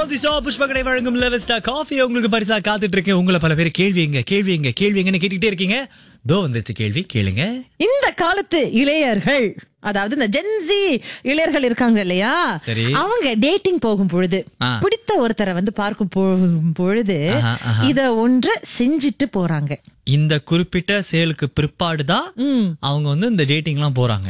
ஜோதி ஸ்டா புஷ்பகடை வழங்கும் லெவஸ்டா காஃபி உங்களுக்கு பரிசா காத்துட்டு இருக்கேன் உங்களை பல பேர் கேள்விங்க கேள்விங்க கேள்விங்கன்னு கேட்டுக்கிட்டே இருக்கீங்க தோ வந்துச்சு கேள்வி கேளுங்க இந்த காலத்து இளையர்கள் அதாவது இந்த ஜென்சி இளையர்கள் இருக்காங்க இல்லையா சரி. அவங்க டேட்டிங் போகும் பொழுது ஆ. பிடித்த ஒருத்தரை வந்து பார்க்கும் பொ- பொழுது ஆஹா, ஆஹா. இத ஒன்று செஞ்சிட்டு போறாங்க இந்த குறிப்பிட்ட செயலுக்கு பிற்பாடுதான் ம். அவங்க வந்து இந்த டேட்டிங்லாம் போறாங்க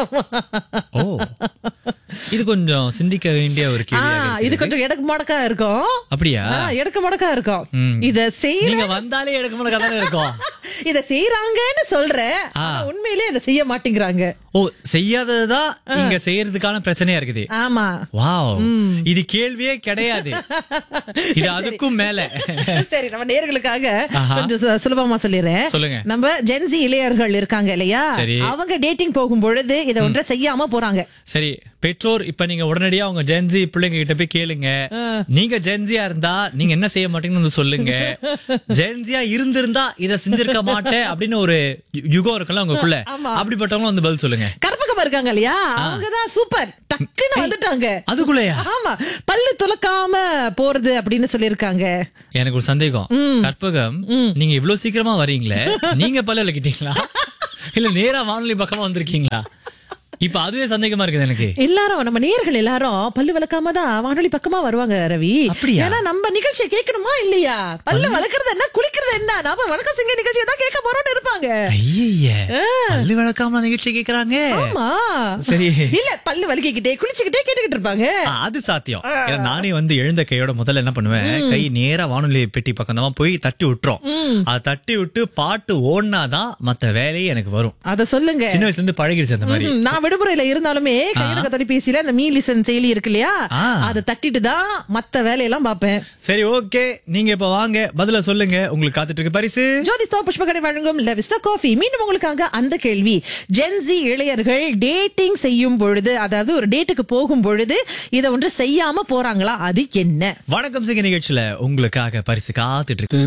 ஓ இது கொஞ்சம் சிந்திக்க வேண்டிய ஒரு ஆ, கேள்வி இது கொஞ்சம் எடக்கு முடக்கா இருக்கும் அப்படியா ஆ, எடக்கு முடக்கா இருக்கும் ம். இத செய்யற நீங்க வந்தாலே எடுக்க முடியல கதை இருக்கும் இத செய்யறாங்கன்னு சொல்றேன் ஆ. ஆனா உண்மையிலேயே இத செய்ய மாட்டேங்கிறாங்க ஓ செய்யாததுதான் இங்க செய்யறதுக்கான பிரச்சனையா இருக்குது ஆமா வாவ் இது கேள்வியே கிடையாது இது அதுக்கும் மேல சரி நம்ம நேர்களுக்காக ஆஹா. கொஞ்சம் சு- சுலபமா சொல்லிடுறேன் சொல்லுங்க. நம்ம ஜென்சி இளையர்கள் இருக்காங்க இல்லையா சரி. அவங்க டேட்டிங் போகும் பொழுது இத ஒன்றை செய்யாம போறாங்க சரி பெற்றோர் இப்ப நீங்க உடனடியா உங்க ஜென்சி பிள்ளைங்க கிட்ட போய் கேளுங்க நீங்க ஜென்சியா இருந்தா நீங்க என்ன செய்ய மாட்டீங்கன்னு வந்து சொல்லுங்க ஜென்சியா இருந்திருந்தா இத செஞ்சிருக்க மாட்டேன் அப்படின்னு ஒரு யு- யுகம் இருக்குல்ல உங்களுக்குள்ள ஆமா. அப்படிப்பட்டவங்க வந்து பதில் சொல்லுங்க கற்பகம் இருக்காங்க இல்லையா அவங்கதான் சூப்பர் டக்குன்னு வந்துட்டாங்க அதுக்குள்ளயா ஆமா பல்லு துலக்காம போறது அப்படின்னு சொல்லிருக்காங்க எனக்கு ஒரு சந்தேகம் கற்பகம் நீங்க இவ்வளவு சீக்கிரமா வரீங்களே நீங்க பல்ல விளக்கிட்டீங்களா இல்ல நேரா வானொலி பக்கமா வந்திருக்கீங்களா இப்ப அதுவே சந்தேகமா இருக்குது எனக்கு எல்லாரும் நம்ம நேர்கள் எல்லாரும் பல்லு விளக்காம தான் வானொலி பக்கமா வருவாங்க ரவி அப்படியா? ஏன்னா நம்ம நிகழ்ச்சியை கேட்கணுமா இல்லையா பல்லு வளர்க்கறது என்ன குளிக்கிறது என்ன நாம வணக்கம் சிங்க நிகழ்ச்சியை தான் கேட்க போறோம்னு இருப்பாங்க ஐய பல்லு விளக்காம நிகழ்ச்சி கேக்குறாங்க ஆமா சரி இல்ல பல்லு வலிக்கிட்டே குளிச்சுக்கிட்டே கேட்டுக்கிட்டு இருப்பாங்க ஆ, அது சாத்தியம் ஏன்னா நானே வந்து எழுந்த கையோட முதல்ல என்ன பண்ணுவேன் கை நேரா வானொலி பெட்டி பக்கம் தான் போய் தட்டி விட்டுரும் அது தட்டி விட்டு பாட்டு ஓடினாதான் மத்த வேலையே எனக்கு வரும் அத சொல்லுங்க சின்ன வயசுல இருந்து பழகிடுச்சு அந்த மாதிரி ம், நான் விடுமுறையில இருந்தாலுமே கையடக்க தொலைபேசியில அந்த மீ லிசன் செயலி இருக்கு இல்லையா ஆ. அதை தட்டிட்டு தான் மத்த வேலையெல்லாம் பாப்பேன் சரி ஓகே நீங்க இப்ப வாங்க பதில சொல்லுங்க உங்களுக்கு காத்துட்டு இருக்கு பரிசு ஜோதி ஸ்டோ புஷ்பகடை வழங்கும் லெவிஸ்டா காஃபி மீண்டும் உங்களுக்காக அந்த கேள்வி ஜென்சி இளையர்கள் டேட்டிங் செய்யும் பொழுது அதாவது ஒரு டேட்டுக்கு போகும் பொழுது இதை ஒன்று செய்யாம போறாங்களா அது என்ன வணக்கம் சிங்க நிகழ்ச்சியில உங்களுக்காக பரிசு காத்துட்டு இருக்கு